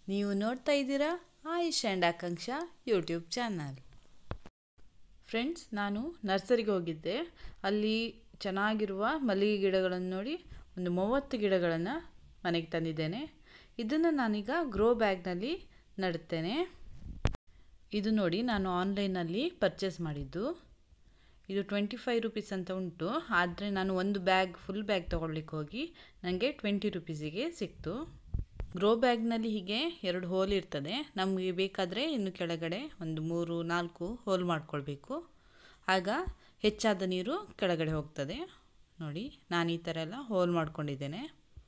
ನೀವು ನೋಡ್ತಾ ಇದ್ದೀರಾ Ayush and Akanksha YouTube channel friends ನಾನು ನರ್ಸರಿಗೆ ಹೋಗಿದ್ದೆ ಅಲ್ಲಿ ಚೆನ್ನಾಗಿರುವ ಮಲ್ಲಿಗೆ ಗಿಡಗಳನ್ನು ನೋಡಿ ಒಂದು ಮೂವತ್ತು ಗಿಡಗಳನ್ನು ಮನೆಗೆ ತಂದಿದ್ದೇನೆ ಇದನ್ನು ನಾನೀಗ ಗ್ರೋ ಬ್ಯಾಗ್ನಲ್ಲಿ ನಡುತ್ತೇನೆ ಇದು ನೋಡಿ ನಾನು ಆನ್ಲೈನಲ್ಲಿ ಪರ್ಚೇಸ್ ಮಾಡಿದ್ದು ಇದು ಟ್ವೆಂಟಿ ಫೈವ್ ರುಪೀಸ್ ಅಂತ ಉಂಟು ಆದರೆ ನಾನು ಒಂದು ಬ್ಯಾಗ್ ಫುಲ್ ಬ್ಯಾಗ್ ತೊಗೊಳ್ಲಿಕ್ಕೆ ಹೋಗಿ ನನಗೆ ಟ್ವೆಂಟಿ ರುಪೀಸಿಗೆ ಸಿಕ್ತು ಗ್ರೋ ಬ್ಯಾಗ್ನಲ್ಲಿ ಹೀಗೆ ಎರಡು ಹೋಲ್ ಇರ್ತದೆ ನಮಗೆ ಬೇಕಾದರೆ ಇನ್ನು ಕೆಳಗಡೆ ಒಂದು ಮೂರು ನಾಲ್ಕು ಹೋಲ್ ಮಾಡ್ಕೊಳ್ಬೇಕು ಆಗ ಹೆಚ್ಚಾದ ನೀರು ಕೆಳಗಡೆ ಹೋಗ್ತದೆ ನೋಡಿ ನಾನು ಈ ಥರ ಎಲ್ಲ ಹೋಲ್ ಮಾಡ್ಕೊಂಡಿದ್ದೇನೆ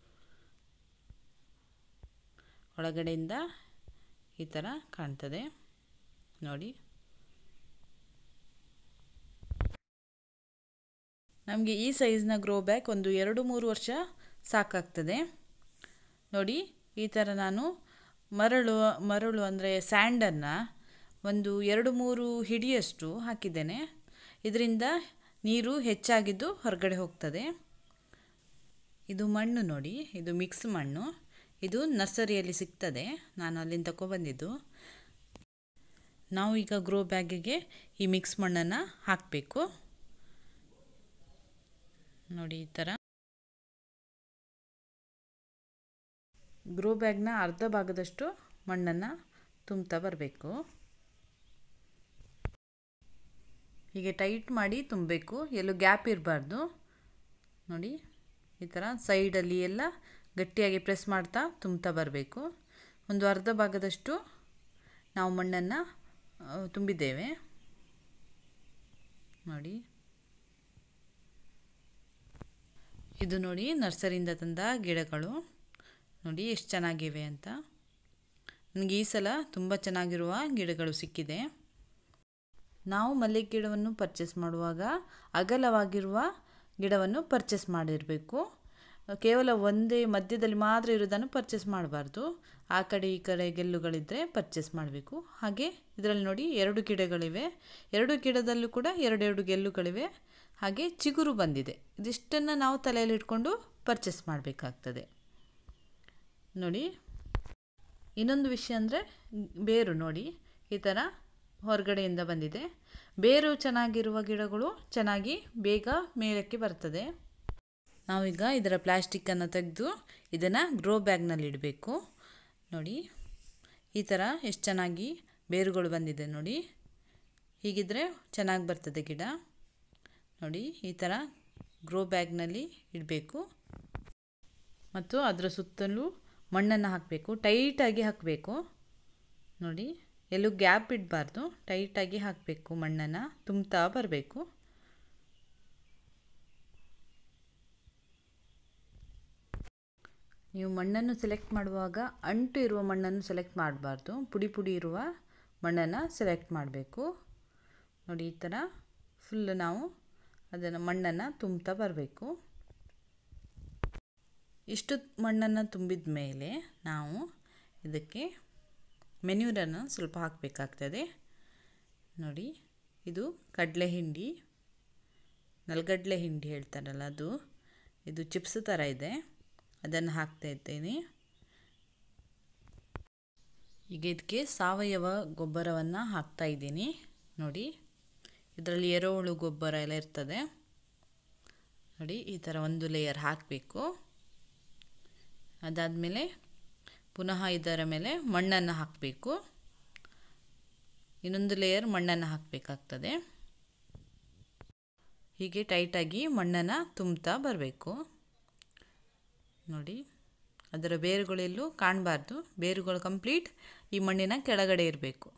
ಒಳಗಡೆಯಿಂದ ಈ ಥರ ಕಾಣ್ತದೆ ನೋಡಿ ನಮಗೆ ಈ ಸೈಜ್ನ ಗ್ರೋ ಬ್ಯಾಗ್ ಒಂದು ಎರಡು ಮೂರು ವರ್ಷ ಸಾಕಾಗ್ತದೆ ನೋಡಿ ಈ ಥರ ನಾನು ಮರಳು ಮರಳು ಅಂದರೆ ಸ್ಯಾಂಡನ್ನು ಒಂದು ಎರಡು ಮೂರು ಹಿಡಿಯಷ್ಟು ಹಾಕಿದ್ದೇನೆ ಇದರಿಂದ ನೀರು ಹೆಚ್ಚಾಗಿದ್ದು ಹೊರಗಡೆ ಹೋಗ್ತದೆ ಇದು ಮಣ್ಣು ನೋಡಿ ಇದು ಮಿಕ್ಸ್ ಮಣ್ಣು ಇದು ನರ್ಸರಿಯಲ್ಲಿ ಸಿಗ್ತದೆ ನಾನು ಅಲ್ಲಿಂದ ತಗೊಬಂದಿದ್ದು ನಾವು ಈಗ ಗ್ರೋ ಬ್ಯಾಗಿಗೆ ಈ ಮಿಕ್ಸ್ ಮಣ್ಣನ್ನು ಹಾಕಬೇಕು ನೋಡಿ ಈ ಥರ ಗ್ರೋ ಬ್ಯಾಗ್ನ ಅರ್ಧ ಭಾಗದಷ್ಟು ಮಣ್ಣನ್ನು ತುಂಬ್ತಾ ಬರಬೇಕು ಹೀಗೆ ಟೈಟ್ ಮಾಡಿ ತುಂಬಬೇಕು ಎಲ್ಲೂ ಗ್ಯಾಪ್ ಇರಬಾರ್ದು ನೋಡಿ ಈ ಥರ ಸೈಡಲ್ಲಿ ಎಲ್ಲ ಗಟ್ಟಿಯಾಗಿ ಪ್ರೆಸ್ ಮಾಡ್ತಾ ತುಂಬ್ತಾ ಬರಬೇಕು ಒಂದು ಅರ್ಧ ಭಾಗದಷ್ಟು ನಾವು ಮಣ್ಣನ್ನು ತುಂಬಿದ್ದೇವೆ ನೋಡಿ ಇದು ನೋಡಿ ನರ್ಸರಿಯಿಂದ ತಂದ ಗಿಡಗಳು ನೋಡಿ ಎಷ್ಟು ಚೆನ್ನಾಗಿವೆ ಅಂತ ನನಗೆ ಈ ಸಲ ತುಂಬ ಚೆನ್ನಾಗಿರುವ ಗಿಡಗಳು ಸಿಕ್ಕಿದೆ ನಾವು ಮಲ್ಲಿಗೆ ಗಿಡವನ್ನು ಪರ್ಚೇಸ್ ಮಾಡುವಾಗ ಅಗಲವಾಗಿರುವ ಗಿಡವನ್ನು ಪರ್ಚೇಸ್ ಮಾಡಿರಬೇಕು ಕೇವಲ ಒಂದೇ ಮಧ್ಯದಲ್ಲಿ ಮಾತ್ರ ಇರೋದನ್ನು ಪರ್ಚೇಸ್ ಮಾಡಬಾರ್ದು ಆ ಕಡೆ ಈ ಕಡೆ ಗೆಲ್ಲುಗಳಿದ್ದರೆ ಪರ್ಚೇಸ್ ಮಾಡಬೇಕು ಹಾಗೆ ಇದರಲ್ಲಿ ನೋಡಿ ಎರಡು ಗಿಡಗಳಿವೆ ಎರಡು ಗಿಡದಲ್ಲೂ ಕೂಡ ಎರಡೆರಡು ಗೆಲ್ಲುಗಳಿವೆ ಹಾಗೆ ಚಿಗುರು ಬಂದಿದೆ ಇದಿಷ್ಟನ್ನು ನಾವು ತಲೆಯಲ್ಲಿ ಇಟ್ಕೊಂಡು ಪರ್ಚೇಸ್ ಮಾಡಬೇಕಾಗ್ತದೆ ನೋಡಿ ಇನ್ನೊಂದು ವಿಷಯ ಅಂದರೆ ಬೇರು ನೋಡಿ ಈ ಥರ ಹೊರಗಡೆಯಿಂದ ಬಂದಿದೆ ಬೇರು ಚೆನ್ನಾಗಿರುವ ಗಿಡಗಳು ಚೆನ್ನಾಗಿ ಬೇಗ ಮೇಲಕ್ಕೆ ಬರ್ತದೆ ನಾವೀಗ ಇದರ ಪ್ಲ್ಯಾಸ್ಟಿಕ್ಕನ್ನು ತೆಗೆದು ಇದನ್ನು ಗ್ರೋ ಬ್ಯಾಗ್ನಲ್ಲಿ ಇಡಬೇಕು ನೋಡಿ ಈ ಥರ ಎಷ್ಟು ಚೆನ್ನಾಗಿ ಬೇರುಗಳು ಬಂದಿದೆ ನೋಡಿ ಹೀಗಿದ್ದರೆ ಚೆನ್ನಾಗಿ ಬರ್ತದೆ ಗಿಡ ನೋಡಿ ಈ ಥರ ಗ್ರೋ ಬ್ಯಾಗ್ನಲ್ಲಿ ಇಡಬೇಕು ಮತ್ತು ಅದರ ಸುತ್ತಲೂ ಮಣ್ಣನ್ನು ಹಾಕಬೇಕು ಟೈಟಾಗಿ ಹಾಕಬೇಕು ನೋಡಿ ಎಲ್ಲೂ ಗ್ಯಾಪ್ ಇಡಬಾರ್ದು ಟೈಟಾಗಿ ಹಾಕಬೇಕು ಮಣ್ಣನ್ನು ತುಂಬ್ತಾ ಬರಬೇಕು ನೀವು ಮಣ್ಣನ್ನು ಸೆಲೆಕ್ಟ್ ಮಾಡುವಾಗ ಅಂಟು ಇರುವ ಮಣ್ಣನ್ನು ಸೆಲೆಕ್ಟ್ ಮಾಡಬಾರ್ದು ಪುಡಿ ಪುಡಿ ಇರುವ ಮಣ್ಣನ್ನು ಸೆಲೆಕ್ಟ್ ಮಾಡಬೇಕು ನೋಡಿ ಈ ಥರ ಫುಲ್ಲು ನಾವು ಅದನ್ನು ಮಣ್ಣನ್ನು ತುಂಬ್ತಾ ಬರಬೇಕು ಇಷ್ಟು ಮಣ್ಣನ್ನು ತುಂಬಿದ ಮೇಲೆ ನಾವು ಇದಕ್ಕೆ ಮೆನ್ಯೂರನ್ನು ಸ್ವಲ್ಪ ಹಾಕಬೇಕಾಗ್ತದೆ ನೋಡಿ ಇದು ಕಡಲೆ ಹಿಂಡಿ ನಲ್ಗಡಲೆ ಹಿಂಡಿ ಹೇಳ್ತಾರಲ್ಲ ಅದು ಇದು ಚಿಪ್ಸ್ ಥರ ಇದೆ ಅದನ್ನು ಹಾಕ್ತಾ ಇದ್ದೇನೆ ಈಗ ಇದಕ್ಕೆ ಸಾವಯವ ಗೊಬ್ಬರವನ್ನು ಹಾಕ್ತಾ ಇದ್ದೀನಿ ನೋಡಿ ಇದರಲ್ಲಿ ಎರೆಹುಳು ಗೊಬ್ಬರ ಎಲ್ಲ ಇರ್ತದೆ ನೋಡಿ ಈ ಥರ ಒಂದು ಲೇಯರ್ ಹಾಕಬೇಕು ಅದಾದಮೇಲೆ ಪುನಃ ಇದರ ಮೇಲೆ ಮಣ್ಣನ್ನು ಹಾಕಬೇಕು ಇನ್ನೊಂದು ಲೇಯರ್ ಮಣ್ಣನ್ನು ಹಾಕಬೇಕಾಗ್ತದೆ ಹೀಗೆ ಟೈಟಾಗಿ ಮಣ್ಣನ್ನು ತುಂಬ್ತಾ ಬರಬೇಕು ನೋಡಿ ಅದರ ಬೇರುಗಳೆಲ್ಲೂ ಕಾಣಬಾರ್ದು ಬೇರುಗಳು ಕಂಪ್ಲೀಟ್ ಈ ಮಣ್ಣಿನ ಕೆಳಗಡೆ ಇರಬೇಕು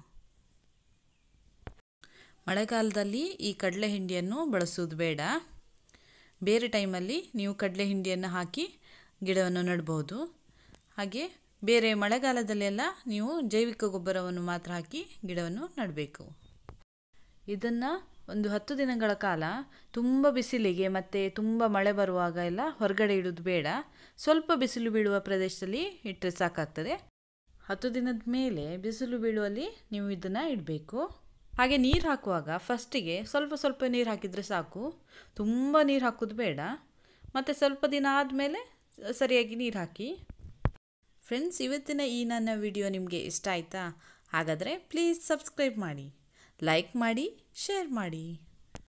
ಮಳೆಗಾಲದಲ್ಲಿ ಈ ಕಡಲೆ ಹಿಂಡಿಯನ್ನು ಬಳಸೋದು ಬೇಡ ಬೇರೆ ಟೈಮಲ್ಲಿ ನೀವು ಕಡಲೆ ಹಿಂಡಿಯನ್ನು ಹಾಕಿ ಗಿಡವನ್ನು ನೆಡ್ಬೋದು ಹಾಗೆ ಬೇರೆ ಮಳೆಗಾಲದಲ್ಲೆಲ್ಲ ನೀವು ಜೈವಿಕ ಗೊಬ್ಬರವನ್ನು ಮಾತ್ರ ಹಾಕಿ ಗಿಡವನ್ನು ನೆಡಬೇಕು ಇದನ್ನು ಒಂದು ಹತ್ತು ದಿನಗಳ ಕಾಲ ತುಂಬ ಬಿಸಿಲಿಗೆ ಮತ್ತು ತುಂಬ ಮಳೆ ಬರುವಾಗ ಎಲ್ಲ ಹೊರಗಡೆ ಇಡೋದು ಬೇಡ ಸ್ವಲ್ಪ ಬಿಸಿಲು ಬೀಳುವ ಪ್ರದೇಶದಲ್ಲಿ ಇಟ್ಟರೆ ಸಾಕಾಗ್ತದೆ ಹತ್ತು ದಿನದ ಮೇಲೆ ಬಿಸಿಲು ಬೀಳುವಲ್ಲಿ ನೀವು ಇದನ್ನು ಇಡಬೇಕು ಹಾಗೆ ನೀರು ಹಾಕುವಾಗ ಫಸ್ಟಿಗೆ ಸ್ವಲ್ಪ ಸ್ವಲ್ಪ ನೀರು ಹಾಕಿದರೆ ಸಾಕು ತುಂಬ ನೀರು ಹಾಕೋದು ಬೇಡ ಮತ್ತು ಸ್ವಲ್ಪ ದಿನ ಆದಮೇಲೆ ಸರಿಯಾಗಿ ನೀರು ಹಾಕಿ ಫ್ರೆಂಡ್ಸ್ ಇವತ್ತಿನ ಈ ನನ್ನ ವಿಡಿಯೋ ನಿಮಗೆ ಇಷ್ಟ ಆಯಿತಾ ಹಾಗಾದರೆ ಪ್ಲೀಸ್ ಸಬ್ಸ್ಕ್ರೈಬ್ ಮಾಡಿ ಲೈಕ್ ಮಾಡಿ ಶೇರ್ ಮಾಡಿ